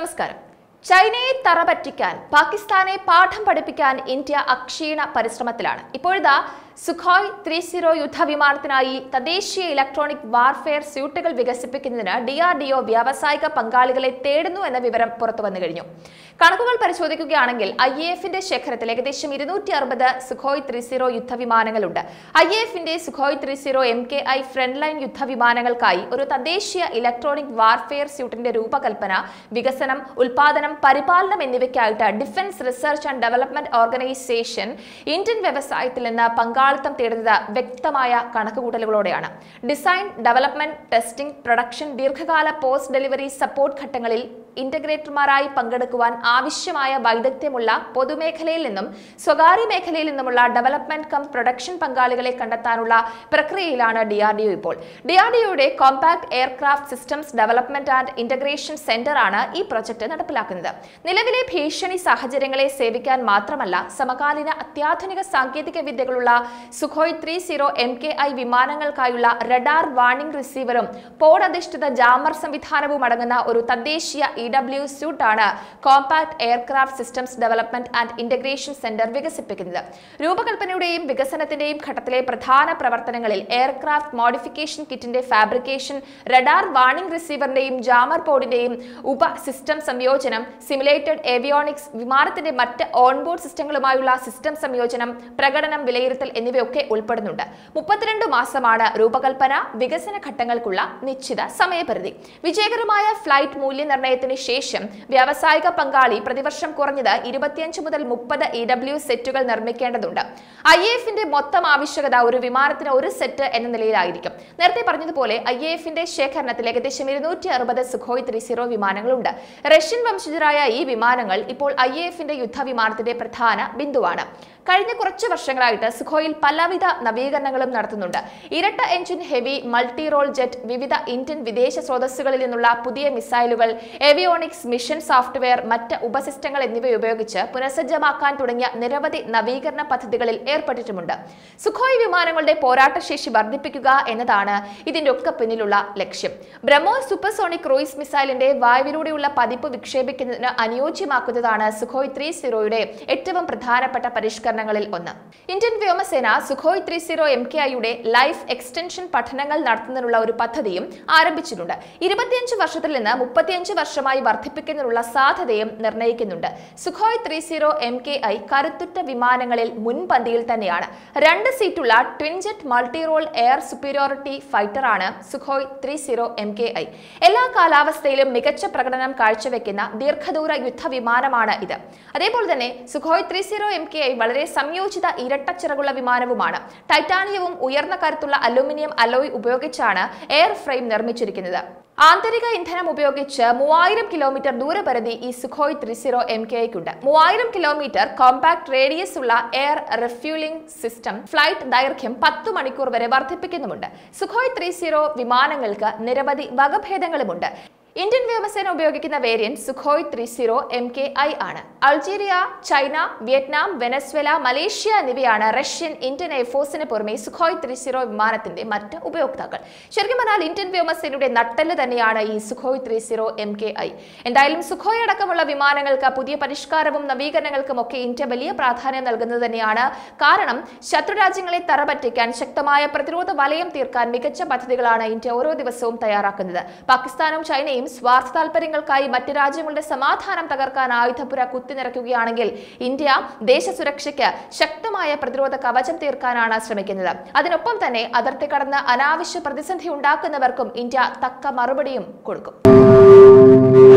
നമസ്കാരം ചൈനയെ തറപറ്റിക്കാൻ പാകിസ്ഥാനെ പാഠം പഠിപ്പിക്കാൻ ഇന്ത്യ അക്ഷീണ പരിശ്രമത്തിലാണ് ഇപ്പോഴിതാ സുഖോയ് ത്രീ സീറോ യുദ്ധവിമാനത്തിനായി തദ്ദേശീയ ഇലക്ട്രോണിക് വാർഫെയർ സ്യൂട്ടുകൾ വികസിപ്പിക്കുന്നതിന് ഡി ആർ ഡി ഒ വ്യാവസായിക പങ്കാളികളെ തേടുന്നു എന്ന വിവരം പുറത്തു വന്നു കഴിഞ്ഞു കണക്കുകൾ പരിശോധിക്കുകയാണെങ്കിൽ ഐ എ എഫിന്റെ ശേഖരത്തിൽ ഏകദേശം ഇരുന്നൂറ്റി അറുപത് സുഖോയ് ത്രീ സീറോ യുദ്ധവിമാനങ്ങളുണ്ട് ഐ എ എഫിന്റെ Sukhoi three zero M K I front line യുദ്ധവിമാനങ്ങൾക്കായി ഒരു തദ്ദേശീയ ഇലക്ട്രോണിക് വാർഫെയർ സ്യൂട്ടിന്റെ രൂപകൽപ്പന വികസനം ഉൽപാദനം പരിപാലനം എന്നിവയ്ക്കായിട്ട് Defence Research and Development Organisation Indian വ്യവസായത്തിൽ നിന്ന് പങ്കാളിത്തം തേടുന്നത് വ്യക്തമായ കണക്കുകൂട്ടലുകളോടെയാണ് ഡിസൈൻ ഡെവലപ്മെന്റ് ടെസ്റ്റിംഗ് പ്രൊഡക്ഷൻ ദീർഘകാല പോസ്റ്റ് ഡെലിവറി സപ്പോർട്ട് ഘട്ടങ്ങളിൽ ഇന്റഗ്രേറ്റർമാരായി പങ്കെടുക്കുവാൻ ആവശ്യമായ വൈദഗ്ധ്യമുള്ള പൊതുമേഖലയിൽ നിന്നും സ്വകാര്യ മേഖലയിൽ നിന്നുമുള്ള ഡെവലപ്മെന്റ് കം പ്രൊഡക്ഷൻ പങ്കാളികളെ കണ്ടെത്താനുള്ള പ്രക്രിയയിലാണ് ഡി ആർ ഡി ഒ ഇപ്പോൾ ഡി ആർ ഡി ഒയുടെ compact aircraft systems development and integration centre ആണ് ഈ പ്രൊജക്ട് നടപ്പിലാക്കുന്നത് നിലവിലെ ഭീഷണി സാഹചര്യങ്ങളെ സേവിക്കാൻ മാത്രമല്ല സമകാലീന അത്യാധുനിക സാങ്കേതിക വിദ്യകളുള്ള Sukhoi three zero M K I വിമാനങ്ങൾക്കായുള്ള റഡാർ വാർണിംഗ് റിസീവറും പോഡ് അധിഷ്ഠിത ജാമർ സംവിധാനവും അടങ്ങുന്ന ഒരു തദ്ദേശീയ ഇ ഡബ്ല്യു സ്യൂട്ടാണ് compact aircraft systems development and integration centre വികസിപ്പിക്കുന്നത് രൂപകൽപ്പനയുടെയും വികസനത്തിന്റെയും ഘട്ടത്തിലെ പ്രധാന പ്രവർത്തനങ്ങളിൽ എയർക്രാഫ്റ്റ് മോഡിഫിക്കേഷൻ കിറ്റിന്റെ ഫാബ്രിക്കേഷൻ റഡാർ വാർണിംഗ് റിസീവറിന്റെയും ജാമർ പോഡിന്റെയും ഉപ സിസ്റ്റം സംയോജനം സിമുലേറ്റഡ് ഏവിയോണിക്സ് വിമാനത്തിന്റെ മറ്റ് ഓൺബോർഡ് സിസ്റ്റങ്ങളുമായുള്ള സിസ്റ്റം സംയോജനം പ്രകടനം വിലയിരുത്തൽ എന്നിവയൊക്കെ ഉൾപ്പെടുന്നുണ്ട് മുപ്പത്തിരണ്ട് മാസമാണ് രൂപകൽപ്പന വികസന ഘട്ടങ്ങൾക്കുള്ള നിശ്ചിത സമയപരിധി വിജയകരമായ ഫ്ലൈറ്റ് മൂല്യനിർണ്ണയത്തിന് ശേഷം വ്യാവസായിക പങ്കാളി പ്രതിവർഷം കുറഞ്ഞത് ഇരുപത്തിയഞ്ച് മുതൽ മുപ്പത് ഇ ഡബ്ല്യു സെറ്റുകൾ നിർമ്മിക്കേണ്ടതുണ്ട് ഐ എഫിന്റെ മൊത്തം ആവശ്യകത ഒരു വിമാനത്തിന് ഒരു സെറ്റ് എന്ന നിലയിലായിരിക്കും നേരത്തെ പറഞ്ഞതുപോലെ ഐ എഫിന്റെ ശേഖരണത്തിൽ ഏകദേശം ഇരുന്നൂറ്റി അറുപത് സുഖോയ് ത്രീ സീറോ വിമാനങ്ങളുണ്ട് റഷ്യൻ വംശജരായ ഈ വിമാനങ്ങൾ ഇപ്പോൾ ഐ എഫിന്റെ യുദ്ധവിമാനത്തിന്റെ പ്രധാന ബിന്ദുവാണ് കഴിഞ്ഞ കുറച്ച് വർഷങ്ങളായിട്ട് സുഖോയിൽ പലവിധ നവീകരണങ്ങളും നടത്തുന്നുണ്ട് ഇരട്ട engine heavy multi role jet വിവിധ ഇന്ത്യൻ വിദേശ സ്രോതസ്സുകളിൽ നിന്നുള്ള പുതിയ മിസൈലുകൾ ഏവിയോണിക്സ് മിഷൻ സോഫ്റ്റ്വെയർ മറ്റ് ഉപസിസ്റ്റങ്ങൾ എന്നിവ ഉപയോഗിച്ച് പുനഃസജ്ജമാക്കാൻ തുടങ്ങിയ നിരവധി നവീകരണ പദ്ധതികളിൽ ഏർപ്പെട്ടിട്ടുമുണ്ട് സുഖോയ് വിമാനങ്ങളുടെ പോരാട്ടശേഷി വർദ്ധിപ്പിക്കുക എന്നതാണ് ഇതിന്റെ ഒക്കെ പിന്നിലുള്ള ലക്ഷ്യം ബ്രഹ്മോസ് സൂപ്പർസോണിക് ക്രൂയിസ് മിസൈലിന്റെ വായുവിലൂടെയുള്ള പതിപ്പ് വിക്ഷേപിക്കുന്നതിന് അനുയോജ്യമാക്കുന്നതാണ് സുഖോയ് ത്രീ സീറോയുടെ ഏറ്റവും പ്രധാനപ്പെട്ട പരിഷ്കരണങ്ങളിൽ ഒന്ന് ഇന്ത്യൻ വ്യോമസേന Sukhoi three zero M K ഐയുടെ ലൈഫ് എക്സ്റ്റൻഷൻ പഠനങ്ങൾ നടത്തുന്നതിനുള്ള ഒരു പദ്ധതിയും ആരംഭിച്ചിട്ടുണ്ട് ഇരുപത്തിയഞ്ച് വർഷത്തിൽ നിന്ന് മുപ്പത്തിയഞ്ച് വർഷമായി വർദ്ധിപ്പിക്കുന്നതിനുള്ള സാധ്യതയും നിർണ്ണയിക്കുന്നുണ്ട് Sukhoi three zero M K I കരുത്തുറ്റ വിമാനങ്ങളിൽ മുൻപന്തിയിൽ തന്നെയാണ് രണ്ട് സീറ്റുള്ള twinjet multi role air superiority ഫൈറ്ററാണ് Sukhoi three zero M K I എല്ലാ കാലാവസ്ഥയിലും മികച്ച പ്രകടനം കാഴ്ചവെക്കുന്ന ദീർഘദൂര യുദ്ധവിമാനമാണ് ഇത് അതേപോലെ തന്നെ Sukhoi three zero M K I വളരെ സംയോജിത ഇരട്ടച്ചിറകുള്ള വിമാനവുമാണ് ടൈറ്റാനിയവും ഉയർന്ന കരുത്തുള്ള അലൂമിനിയം അലോയ് ഉപയോഗിച്ചാണ് എയർ ഫ്രെയിം നിർമ്മിച്ചിരിക്കുന്നത് ആന്തരിക ഇന്ധനം ഉപയോഗിച്ച് മൂവായിരം കിലോമീറ്റർ ദൂരപരിധി ഈ Sukhoi three zero M K ഐക്കുണ്ട് മൂവായിരം കിലോമീറ്റർ കോമ്പാക്ട് റേഡിയസ് ഉള്ള എയർ റിഫ്യൂലിംഗ് സിസ്റ്റം ഫ്ലൈറ്റ് ദൈർഘ്യം പത്ത് മണിക്കൂർ വരെ വർദ്ധിപ്പിക്കുന്നുമുണ്ട് സുഖോയ് ത്രീ സീറോ വിമാനങ്ങൾക്ക് നിരവധി വകഭേദങ്ങളുമുണ്ട് ഇന്ത്യൻ വ്യോമസേന ഉപയോഗിക്കുന്ന variant Sukhoi three zero M K I ആണ് Algeria China Vietnam Venezuela Malaysia എന്നിവയാണ് റഷ്യൻ ഇന്ത്യൻ എയർഫോഴ്സിന് പുറമെ സുഖോയ് ത്രീ സീറോ വിമാനത്തിന്റെ മറ്റ് ഉപയോക്താക്കൾ ശരിക്കും പറഞ്ഞാൽ ഇന്ത്യൻ വ്യോമസേനയുടെ നട്ടെല്ല് തന്നെയാണ് ഈ Sukhoi three zero M K I എന്തായാലും സുഖോയ് അടക്കമുള്ള വിമാനങ്ങൾക്ക് പുതിയ പരിഷ്കാരവും നവീകരണങ്ങൾക്കും ഒക്കെ ഇന്ത്യ വലിയ പ്രാധാന്യം നൽകുന്നത് തന്നെയാണ് കാരണം ശത്രുരാജ്യങ്ങളെ തറപറ്റിക്കാൻ ശക്തമായ പ്രതിരോധ വലയം തീർക്കാൻ മികച്ച പദ്ധതികളാണ് ഇന്ത്യ ഓരോ ദിവസവും തയ്യാറാക്കുന്നത് പാകിസ്ഥാനും ചൈനയും സ്വാർത്ഥ താല്പര്യങ്ങൾക്കായി മറ്റ് രാജ്യങ്ങളുടെ സമാധാനം തകർക്കാൻ ആയുധപുര കുത്തിനിറക്കുകയാണെങ്കിൽ ഇന്ത്യ ദേശസുരക്ഷയ്ക്ക് ശക്തമായ പ്രതിരോധ കവചം തീർക്കാനാണ് ശ്രമിക്കുന്നത് അതിനൊപ്പം തന്നെ അതിർത്തി കടന്ന് അനാവശ്യ പ്രതിസന്ധി ഉണ്ടാക്കുന്നവർക്കും ഇന്ത്യ തക്ക മറുപടിയും കൊടുക്കും